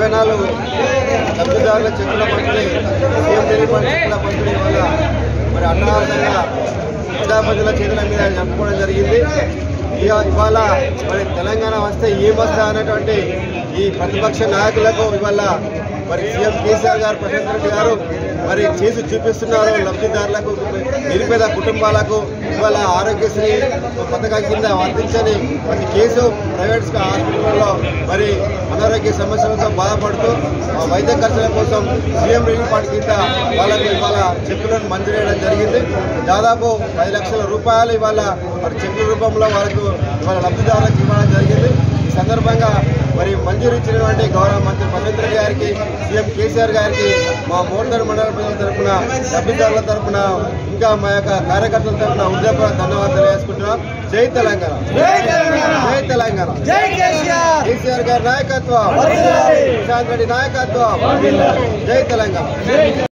ఇరవై నాలుగు లబ్ధిదారుల చెక్కుల పంపిణీ సీఎం రిలీఫ్ ఫండ్ చెక్కుల పంపిణీ వల్ల మరి అట్టహాసంగా ప్రజాప్రతిల చేతుల మీద జరుపుకోవడం జరిగింది ఇక ఇవాళ మరి తెలంగాణ వస్తే ఏం వస్తా అన్నటువంటి ఈ ప్రతిపక్ష నాయకులకు ఇవాళ మరి సీఎం కేసీఆర్ గారు ప్రశాంత్ రెడ్డి గారు మరి చేసి చూపిస్తున్నారు లబ్ధిదారులకు నిరుపేద కుటుంబాలకు ఇవాళ ఆరోగ్యశ్రీ పథకం కింద వర్తించని ప్రతి కేసు ప్రైవేట్ హాస్పిటల్లో మరి అనారోగ్య సమస్యలతో బాధపడుతూ ఆ వైద్య ఖర్చుల కోసం సీఎం రిలీఫ్ ఫండ్ కింద వాళ్ళకు ఇవాళ చెక్కులను మంజూరు చేయడం జరిగింది దాదాపు పది లక్షల రూపాయలు ఇవాళ మరి చెక్కుల రూపంలో వాళ్ళకు ఇవాళ లబ్ధిదారులకు ఇవ్వడం జరిగింది ఈ సందర్భంగా మరి మంజూరు ఇచ్చినటువంటి గౌరవ మంత్రి ప్రశాంత్ రెడ్డి గారికి సీఎం కేసీఆర్ గారికి మా మోర్దర్ మండల ప్రజల తరఫున లబ్ధిదారుల తరఫున ఇంకా మా యొక్క కార్యకర్తల తరఫున హృదయపూర్వక ధన్యవాదాలు తెలియజేసుకుంటున్నాం జై తెలంగాణ జై తెలంగాణ కేసీఆర్ గారి నాయకత్వం ప్రశాంత్ రెడ్డి నాయకత్వం జై తెలంగాణ